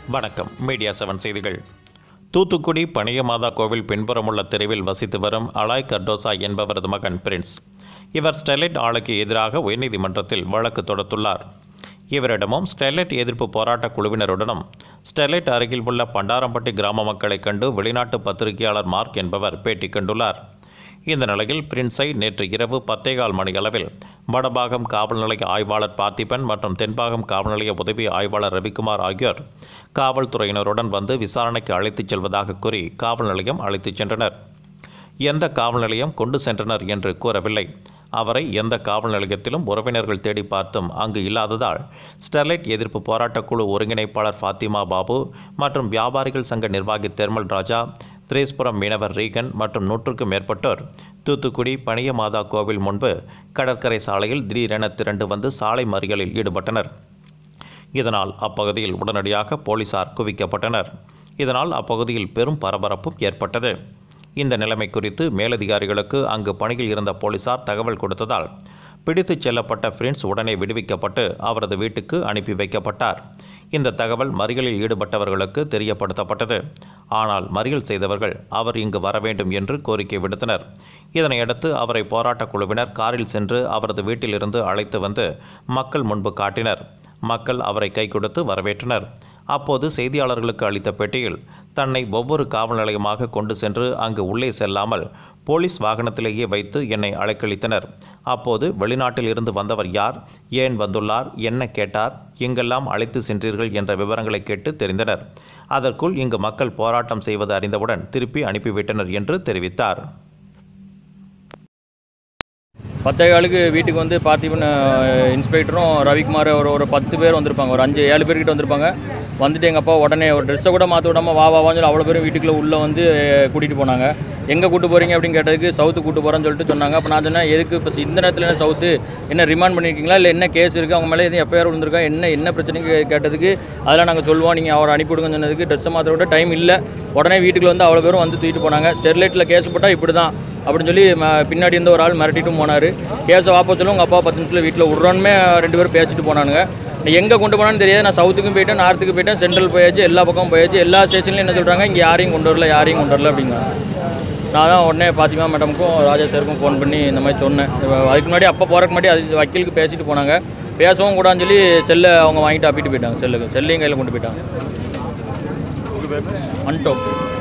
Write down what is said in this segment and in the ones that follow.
வணக்கம் media seven செய்திகள் தூத்துக்குடி பனியமாதா கோவில் பின்புறமுள்ள தெருவில் வசித்து வரும் அலாய் கர்டோசா என்பவரது மகன் பிரின்ஸ் இவர் ஸ்டெர்லைட் ஆலைக்கு எதிராக உயர்நீதிமன்றத்தில் வழக்கு தொடுத்துள்ளார் இவரிடமும் ஸ்டெர்லைட் எதிர்ப்பு போராட்டக் குழுவினருடனும் ஸ்டெர்லைட் அருகில் உள்ள பண்டாரம்பட்டி கிராம மக்களைக் கண்டு வெளிநாட்டு பத்திரிகையாளர் மார்க் என்பவர் பேட்டி கண்டுள்ளார் இந்த நிலையில் பிரின்ஸை நேற்று இரவு பத்தேகால் மணியளவில் வடபாகம் காவல் நிலைய ஆய்வாளர் பார்த்திபன் மற்றும் தென்பாகம் காவல் நிலைய உதவி ஆய்வாளர் ரவிக்குமார் ஆகியோர் காவல்துறையினருடன் வந்து விசாரணைக்கு அழைத்துச் செல்வதாக கூறி காவல் நிலையம் அழைத்துச் சென்றனர் எந்த காவல் நிலையம் கொண்டு சென்றனர் என்று கூறவில்லை அவரை எந்த காவல் நிலையத்திலும் உறவினர்கள் தேடி பார்த்தும் அங்கு இல்லாததால் ஸ்டெர்லைட் எதிர்ப்பு போராட்டக் குழு ஒருங்கிணைப்பாளர் ஃபாத்திமா பாபு மற்றும் வியாபாரிகள் சங்க நிர்வாகி தெர்மல் ராஜா திரேஸ்புரம் மீனவர் ரீகன் மற்றும் நூற்றுக்கும் மேற்பட்டோர் தூத்துக்குடி பனியமாதா கோவில் முன்பு கடற்கரை சாலையில் திடீரென திரண்டு வந்து சாலை மறியலில் ஈடுபட்டனர் இதனால் அப்பகுதியில் உடனடியாக போலீசார் குவிக்கப்பட்டனர் இதனால் அப்பகுதியில் பெரும் பரபரப்பும் ஏற்பட்டது இந்த நிலைமை குறித்து மேலதிகாரிகளுக்கு அங்கு பணியில் இருந்த போலீசார் தகவல் கொடுத்ததால் பிடித்துச் செல்லப்பட்ட பிரின்ஸ் உடனே விடுவிக்கப்பட்டு அவரது வீட்டுக்கு அனுப்பி வைக்கப்பட்டார் இந்த தகவல் மறியலில் ஈடுபட்டவர்களுக்கு தெரியப்படுத்தப்பட்டது ஆனால் மறியல் செய்தவர்கள் அவர் இங்கு வர வேண்டும் என்று கோரிக்கை விடுத்தனர் இதனையடுத்து அவரை போராட்டக் குழுவினர் காரில் சென்று அவரது வீட்டிலிருந்து அழைத்து வந்து மக்கள் முன்பு காட்டினர் மக்கள் அவரை கை கொடுத்து வரவேற்றனர் அப்போது செய்தியாளர்களுக்கு அளித்த பேட்டியில் தன்னை ஒவ்வொரு காவல் நிலையமாக கொண்டு சென்று அங்கு உள்ளே செல்லாமல் போலீஸ் வாகனத்திலேயே வைத்து என்னை அலைக்கழித்தனர் அப்போது வெளிநாட்டில் இருந்து வந்தவர் யார் ஏன் வந்துள்ளார் என்ன கேட்டார் எங்கெல்லாம் அழைத்து சென்றீர்கள் என்ற விவரங்களை கேட்டு தெரிந்தனர் அதற்குள் இங்கு மக்கள் போராட்டம் செய்வது அறிந்தவுடன் திருப்பி அனுப்பிவிட்டனர் என்று தெரிவித்தார் பத்தே காலுக்கு வீட்டுக்கு வந்து பார்த்திபன் அஹ், இன்ஸ்பெக்டரும் ரவிக்குமார் ஒரு ஒரு பத்து பேர் வந்திருப்பாங்க ஒரு அஞ்சு ஏழு பேர்கிட்ட வந்திருப்பாங்க வந்துட்டு எங்கள் அப்பா உடனே ஒரு ட்ரெஸ்ஸை கூட மாற்ற விடாமல் வா வா வான்னு சொல்லி அவ்வளோ பேரும் வீட்டுக்குள்ளே உள்ளே வந்து கூட்டிகிட்டு போனாங்க எங்கே கூட்டு போகிறீங்க அப்படின்னு கேட்டதுக்கு சவுத்து கூட்டு போகிறேன்னு சொல்லிட்டு சொன்னாங்க அப்போ நான் சொன்னேன் எதுக்கு இப்போ இந்த நேரத்தில் என்ன சவுத்து என்ன ரிமாண்ட் பண்ணியிருக்கீங்களா இல்லை என்ன கேஸ் இருக்குது அவங்க மேலே எதுவும் எஃப்ஐஆர் விழுந்திருக்கா என்ன என்ன பிரச்சனைக்கு கேட்டதுக்கு அதெல்லாம் நாங்கள் சொல்லுவோம் நீங்கள் அவரை அனுப்பிவிடுங்கன்னு சொன்னதுக்கு ட்ரெஸ்ஸை மாற்ற விட டைம் இல்லை உடனே வீட்டுக்குள்ள வந்து அவ்வளோ பேரும் வந்து தூக்கிட்டு போனாங்க ஸ்டெர்லைட்டில் கேஸ் போட்டால் இப்படி தான் அப்படின்னு சொல்லி ம- பின்னாடி இருந்த ஒரு ஆள் மிரட்டிட்டும் போனார் கேஸை வாப்ப சொல்ல உங்கள் அப்பா பத்து நிமிஷத்தில் வீட்டில் விட்றோன்னு ரெண்டு பேரும் பேசிட்டு போனானுங்க எங்கே கொண்டு போனான்னு தெரியாது நான் சவுத்துக்கும் போயிட்டேன் நார்த்துக்கு போயிட்டேன் சென்ட்ரல் போயாச்சு எல்லா பக்கமும் போயாச்சு எல்லா ஸ்டேஷன்லையும் என்ன சொல்கிறாங்க இங்கே யாரையும் கொண்டு வரல யாரையும் கொண்டு வரல அப்படிங்கிறாங்க நான் தான் உடனே பாத்திமா மேடமுக்கும் ராஜா சாருக்கும் ஃபோன் பண்ணி இந்த மாதிரி சொன்னேன் இப்ப அதுக்கு முன்னாடி அப்போ போகிறக்கு முன்னாடி அது வக்கீலுக்கு பேசிட்டு போனாங்க பேசவும் கூடாதுன்னு சொல்லி செல்லை அவங்க வாங்கிட்டு அப்பிட்டு போயிட்டாங்க செல்லுக்கு செல்லையும் கையில் கொண்டு போயிட்டாங்க அன்டோ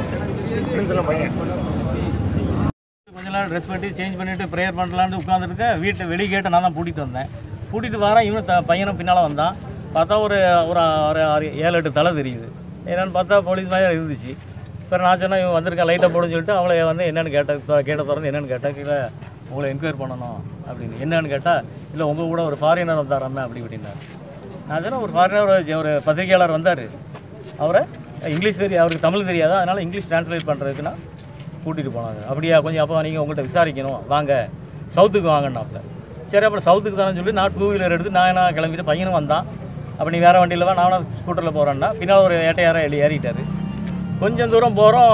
கொஞ்ச நேரம் ட்ரெஸ் பண்ணி சேஞ்ச் பண்ணிட்டு ப்ரேயர் பண்ணலான்னு உட்காந்துருக்க வீட்டை வெளியே கேட்டு நான் தான் பூட்டிட்டு வந்தேன் பூட்டிட்டு வரேன் இவனும் த பையனும் பின்னால் வந்தான் பார்த்தா ஒரு ஒரு ஒரு ஆறு ஏழு எட்டு தலை தெரியுது என்னன்னு பார்த்தா போலீஸ் மாதிரி இருந்துச்சு இப்போ நான் சொன்னேன் இவன் வந்திருக்கான் லைட்டாக போடுன்னு சொல்லிட்டு அவளை வந்து என்னென்னு கேட்ட கேட்ட திறந்து என்னென்னு கேட்டா கீழே உங்களை என்கொயரி பண்ணணும் அப்படின்னு என்னன்னு கேட்டால் இல்லை உங்கள் கூட ஒரு ஃபாரினர் வந்தாராமே அப்படி இப்படின்னாரு நான் சொன்னேன் ஒரு ஃபாரினர் ஒரு ஒரு பத்திரிகையாளர் வந்தார் அவரை இங்கிலீஷ் தெரியும் அவருக்கு தமிழ் தெரியாதா அதனால் இங்கிலீஷ் ட்ரான்ஸ்லேட் பண்ணுறதுக்குன்னா கூட்டிகிட்டு போனாங்க அப்படியா கொஞ்சம் அப்போ நீங்கள் உங்கள்கிட்ட விசாரிக்கணும் வாங்க சவுத்துக்கு வாங்கன்னாப்ல சரி அப்புறம் சவுத்துக்கு தானே சொல்லி நான் டூ வீலர் எடுத்து நான் நான் கிளம்பிட்டு பையனும் வந்தான் அப்போ நீ வேறு வண்டியில் வா நானும் ஸ்கூட்டரில் போகிறேன்னா பின்னால் ஒரு ஏட்டையாரம் ஏறி ஏறிட்டாரு கொஞ்சம் தூரம் போகிறோம்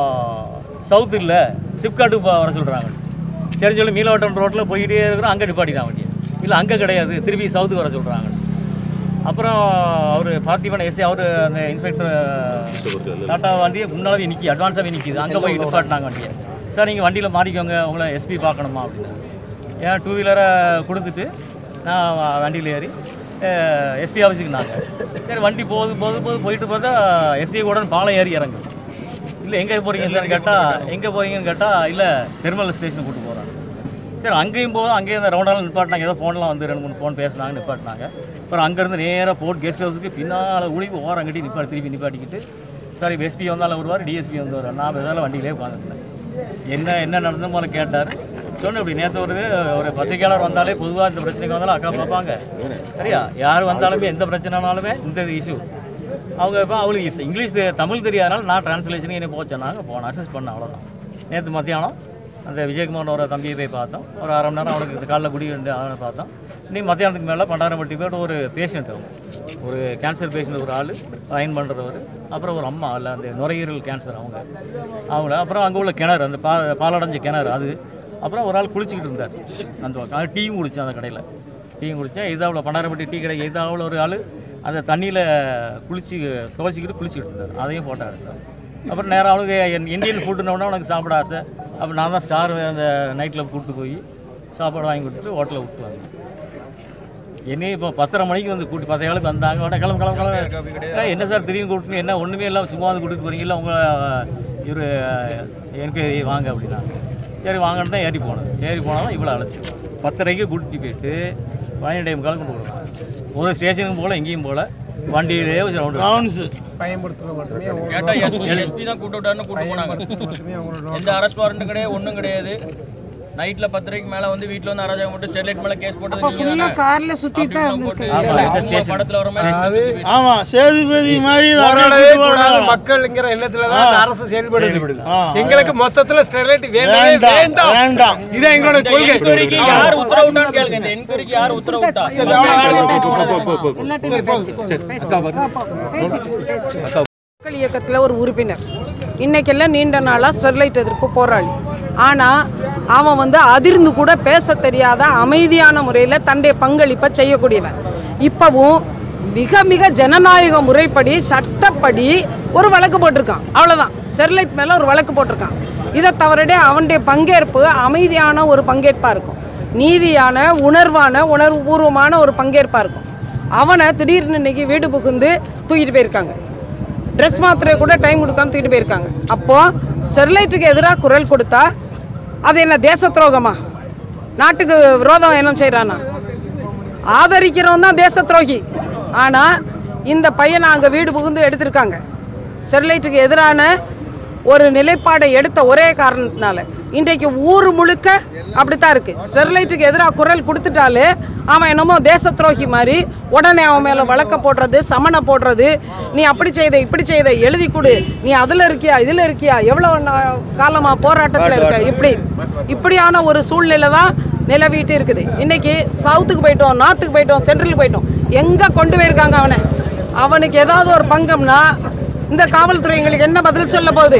சவுத்து இல்லை சிப்காட்டுக்கு போ வர சொல்கிறாங்க சரி சொல்லி மீனவட்டம் ரோட்டில் போய்கிட்டே இருக்கிறோம் அங்கே நிப்பாட்டிட்டான் வண்டியை இல்லை அங்கே கிடையாது திருப்பி சவுத்துக்கு வர சொல்கிறாங்க அப்புறம் அவர் பார்த்திபன் எஸ்ஏ அவர் அந்த இன்ஸ்பெக்டர் டாட்டா வண்டியை முன்னாலே நிற்கி அட்வான்ஸாகவே நிற்கிது அங்கே போய் நிப்பாட்டினாங்க வண்டியை சார் நீங்கள் வண்டியில் மாறிக்கோங்க உங்களை எஸ்பி பார்க்கணுமா அப்படின்னு ஏன் டூ வீலரை கொடுத்துட்டு நான் வண்டியில் ஏறி எஸ்பி ஆஃபீஸுக்கு நாங்கள் சரி வண்டி போகுது போகுது போது போயிட்டு பார்த்தா எஃப்சி கூட பாலம் ஏறி இறங்கு இல்லை எங்கே போகிறீங்க சார் கேட்டால் எங்கே போறீங்கன்னு கேட்டால் இல்லை பெருமல் ஸ்டேஷனுக்கு கூட்டு போகிறாங்க சரி அங்கேயும் போதும் அங்கேயும் இந்த ரவுண்டாலும் நிப்பாட்டினாங்க ஏதோ ஃபோன்லாம் வந்து ரெண்டு மூணு ஃபோன் பேசுனாங்க நிப்பாட்டினாங்க அப்புறம் அங்கேருந்து நேராக போர்ட் கெஸ்ட் ஹவுஸுக்கு பின்னால் உழிவு ஓரம் கட்டி நிப்பாட்டி திருப்பி நிப்பாட்டிக்கிட்டு சாரி எஸ்பி வந்தாலும் வருவார் டிஎஸ்பி வந்து வருவார் நான் பேசாலும் வண்டியிலே உட்காந்துருந்தேன் என்ன என்ன நடந்து போல கேட்டார் சொன்னேன் இப்படி நேற்று ஒரு ஒரு பத்திரிகையாளர் வந்தாலே பொதுவாக இந்த பிரச்சனைக்கு வந்தாலும் அக்கா பார்ப்பாங்க சரியா யார் வந்தாலுமே எந்த பிரச்சனைனாலுமே இந்த இஷ்யூ அவங்க இப்போ அவளுக்கு இங்கிலீஷ் தெ- தமிழ் தெரியாதனால நான் டிரான்ஸ்லேஷனுக்கு என்ன போச்சேன்னாங்க போனேன் அசஸ் பண்ணேன் அவ்வளோதான் நேற்று மத்தியானம் அந்த விஜயகுமார் ஒரு தம்பியை போய் பார்த்தோம் ஒரு அரை மணி நேரம் அவனுக்கு இந்த காலைல குடி வந்து அவனை பார்த்தோம் இன்னைக்கு மத்தியானத்துக்கு மேலே பண்டாரம்பட்டி போய்ட்டு ஒரு பேஷண்ட் ஒரு கேன்சர் பேஷண்ட் ஒரு ஆள் அயன் பண்ணுறவர் அப்புறம் ஒரு அம்மா இல்லை அந்த நுரையீரல் கேன்சர் அவங்க அவங்கள அப்புறம் அங்கே உள்ள கிணறு அந்த பா பாலடைஞ்ச கிணறு அது அப்புறம் ஒரு ஆள் குளிச்சுக்கிட்டு இருந்தார் அந்த பக்கம். அவன் டீயும் குடித்தான் அந்த கடையில் டீயும் குடித்தேன் இதாவில் பண்டாரப்பட்டி டீ கடை இதாவில் ஒரு ஆள் அந்த தண்ணியில் குளிச்சு துவச்சிக்கிட்டு குளிச்சுக்கிட்டு இருந்தார் அதையும் ஃபோட்டோ எடுத்தார் அப்புறம் நேரம் அவனுக்கு என் இந்தியன் ஃபுட்டுனோடனே அவனுக்கு சாப்பிட ஆசை அப்போ நான் தான் ஸ்டார் அந்த நைட்டில் கூப்பிட்டு போய் சாப்பாடு வாங்கி கொடுத்துட்டு ஹோட்டலில் விட்டு வந்தேன் என்னையும் இப்போ பத்தரை மணிக்கு வந்து கூட்டி பத்து ஏழுக்கு வந்தாங்க உடனே கிளம்பு கிளம்பு கிளம்பு ஏய், என்ன சார் திடீர்னு கூப்பிட்டு என்ன ஒன்றுமே இல்லை சும்மா வந்து கூட்டிட்டு போகிறீங்களா உங்கள் இவர் எனக்கு வாங்க அப்படின்னா சரி வாங்கன்னு தான் ஏறி போனேன் ஏறி போனாலும் இவ்வளோ அழைச்சி பத்தரைக்கு கூட்டிட்டு போயிட்டு பதினெட்டு டைம் கால் கொண்டு போடுவாங்க ஒரு ஸ்டேஷனுக்கும் போகல எங்கேயும் போகல வண்டியிலேயே ஒரு ரவுண்டு ரவுண்ட்ஸு கேட்டா எஸ்பி தான் கூட்டு விட்டாருன்னு கூட்டு போனாங்க எந்த அரெஸ்ட் வாரண்ட் கிடையாது ஒன்றும் கிடையாது நைட்ல பத்து ரூபாய்க்கு மேல வந்து வீட்ல வந்து அராஜகம் மட்டும் ஸ்டெர்லைட் மேல கேஸ் போட்டது நீங்க ஃபுல்லா தானே? கார்ல சுத்திட்டு தான் அப்படின்னு போட்டு இருந்திருக்கு ஆமா, இந்த அவங்க station. படத்துல வர மாதிரி சுத்தி சுத்தி ஆமா சேதுபதி மாதிரி இதை அப்படியே போராடவே சுத்தி கூடாது போடுறாங்க. மக்கள்ங்கிற எண்ணத்துல தான் இந்த அரசு செயல்படுது ஆ, எங்களுக்கு மொத்தத்துல ஸ்டெர்லைட் வேண்டவே வேண்டாம் வேண்டாம் வேண்டாம் இதான் எங்களோட இந்த கொள்கை என்கொயரிக்கு யார் உத்தரவிட்டான்னு கேளுங்க இந்த என்கொயரிக்கு யார் உத்தரவிட்டா எல்லாத்தையுமே பேசிட்டு பேசிட்டு மக்கள் இயக்கத்தில் ஒரு உறுப்பினர் இன்னைக்கெல்லாம் நீண்ட நாளாக ஸ்டெர்லைட் எதிர்ப்பு போராளி ஆனால் அவன் வந்து அதிர்ந்து கூட பேச தெரியாத அமைதியான முறையில் தன்னுடைய பங்களிப்பை செய்யக்கூடியவன் இப்போவும் மிக மிக ஜனநாயக முறைப்படி சட்டப்படி ஒரு வழக்கு போட்டிருக்கான் அவ்வளோதான் ஸ்டெர்லைட் மேலே ஒரு வழக்கு போட்டிருக்கான் இதை தவறடே அவனுடைய பங்கேற்பு அமைதியான ஒரு பங்கேற்பாக இருக்கும் நீதியான உணர்வான உணர்வுபூர்வமான ஒரு பங்கேற்பாக இருக்கும் அவனை திடீர்னு இன்னைக்கு வீடு புகுந்து தூக்கிட்டு போயிருக்காங்க ட்ரெஸ் மாத்திரை கூட டைம் கொடுக்காம தூக்கிட்டு போயிருக்காங்க அப்போது ஸ்டெர்லைட்டுக்கு எதிராக குரல் கொடுத்தா அது என்ன தேச துரோகமா நாட்டுக்கு விரோதம் என்ன செய்கிறானா ஆதரிக்கிறவன் தான் தேச துரோகி ஆனால் இந்த பையனை அங்கே வீடு புகுந்து எடுத்திருக்காங்க ஸ்டெர்லைட்டுக்கு எதிரான ஒரு நிலைப்பாடை எடுத்த ஒரே காரணத்தினால இன்றைக்கு ஊர் முழுக்க அப்படித்தான் இருக்கு ஸ்டெர்லைட்டுக்கு எதிராக குரல் கொடுத்துட்டாலே அவன் என்னமோ தேச துரோகி மாதிரி உடனே அவன் மேலே வழக்க போடுறது சமனை போடுறது நீ அப்படி செய்த இப்படி செய்த எழுதி கொடு நீ அதில் இருக்கியா இதில் இருக்கியா எவ்வளோ காலமாக போராட்டத்தில் இருக்க இப்படி இப்படியான ஒரு சூழ்நிலை தான் நிலவிட்டு இருக்குது இன்னைக்கு சவுத்துக்கு போயிட்டோம் நார்த்துக்கு போயிட்டோம் சென்ட்ரலுக்கு போயிட்டோம் எங்கே கொண்டு போயிருக்காங்க அவனை அவனுக்கு ஏதாவது ஒரு பங்கம்னா இந்த காவல்துறை எங்களுக்கு என்ன பதில் சொல்ல போகுது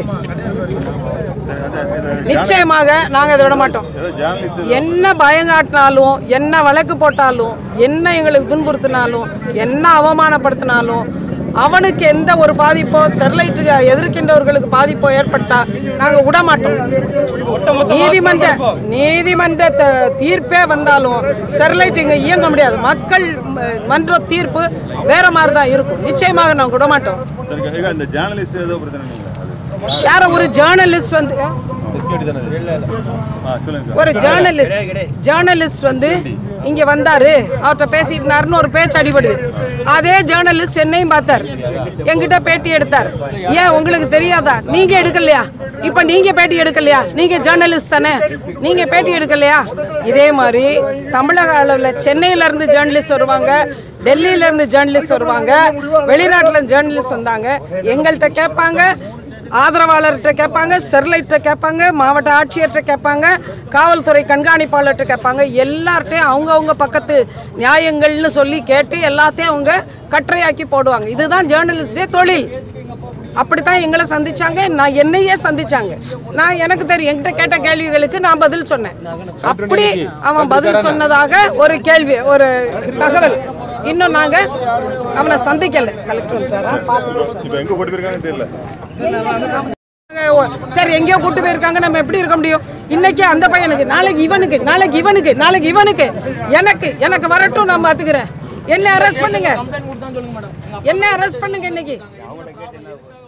நிச்சயமாக நாங்கள் இதை விட மாட்டோம் என்ன பயங்காட்டினாலும் என்ன வழக்கு போட்டாலும் என்ன எங்களுக்கு துன்புறுத்தினாலும் என்ன அவமானப்படுத்தினாலும் அவனுக்கு எந்த ஒரு பாதிப்போ ஸ்டெர்லைட்டுக்கு எதிர்க்கின்றவர்களுக்கு பாதிப்போ ஏற்பட்டா நாங்கள் விட மாட்டோம் நீதிமன்ற நீதிமன்ற த- தீர்ப்பே வந்தாலும் ஸ்டெர்லைட் இங்கே இயங்க முடியாது மக்கள் ம- மன்ற தீர்ப்பு வேற மாதிரி தான் இருக்கும் நிச்சயமாக நாங்கள் விட மாட்டோம் சரிங்க ಈಗ இந்த ஜேர்னலிஸ்ட் ஏதோ பிரச்சனை இல்லைங்களா அது யார ஒரு ஜேர்னலிஸ்ட் வந்து ஆ சொல்லுங்க சார் ஒரு ஜேர்னலிஸ்ட் ஜேர்னலிஸ்ட் வந்து இங்க வந்தாரு அவர்கிட்ட பேசிட்டு இருந்தாருன்னு ஒரு பேச்சு அடிபடுது அதே ஜேர்னலிஸ்ட் என்னையும் பார்த்தார் என்கிட்ட பேட்டி எடுத்தார் ஏன் உங்களுக்கு தெரியாதா நீங்க எடுக்கலையா இப்ப நீங்க பேட்டி எடுக்கலையா நீங்க ஜேர்னலிஸ்ட் தானே நீங்க பேட்டி எடுக்கலையா இதே மாதிரி தமிழக அளவில் சென்னையில இருந்து ஜேர்னலிஸ்ட் வருவாங்க டெல்லியில இருந்து ஜேர்னலிஸ்ட் வருவாங்க வெளிநாட்டுல ஜேர்னலிஸ்ட் வந்தாங்க எங்கள்கிட்ட கேட்பாங்க ஆதரவாளர்கிட்ட கேட்பாங்க ஸ்டெர்லைட்ட கேட்பாங்க மாவட்ட ஆட்சியர்கிட்ட கேட்பாங்க காவல்துறை கண்காணிப்பாளர்கிட்ட கேட்பாங்க எல்லார்ட்டையும் அவங்கவுங்க பக்கத்து நியாயங்கள்னு சொல்லி கேட்டு எல்லாத்தையும் அவங்க கட்டுரையாக்கி போடுவாங்க இதுதான் ஜேர்னலிஸ்டே தொழில் அப்படித்தான் எங்களை சந்திச்சாங்க நான் என்னையே சந்திச்சாங்க நான் எனக்கு தெரியும் என்கிட்ட கேட்ட கேள்விகளுக்கு நான் பதில் சொன்னேன் அப்படி அவன் பதில் சொன்னதாக ஒரு கேள்வி ஒரு தகவல் இன்னும் நாங்க அவனை சந்திக்கல கலெக்டர் வந்துட்டாரா இப்போ எங்கே போட்டு போயிருக்காங்கன்னு தெரியல சரி எங்கேயோ கூட்டு போயிருக்காங்க நம்ம எப்படி இருக்க முடியும் இன்னைக்கு அந்த பையனுக்கு நாளைக்கு இவனுக்கு நாளைக்கு இவனுக்கு நாளைக்கு இவனுக்கு எனக்கு எனக்கு வரட்டும் நான் பாத்துக்கிறேன் என்ன அரெஸ்ட் பண்ணுங்க என்ன அரெஸ்ட் பண்ணுங்க இன்னைக்கு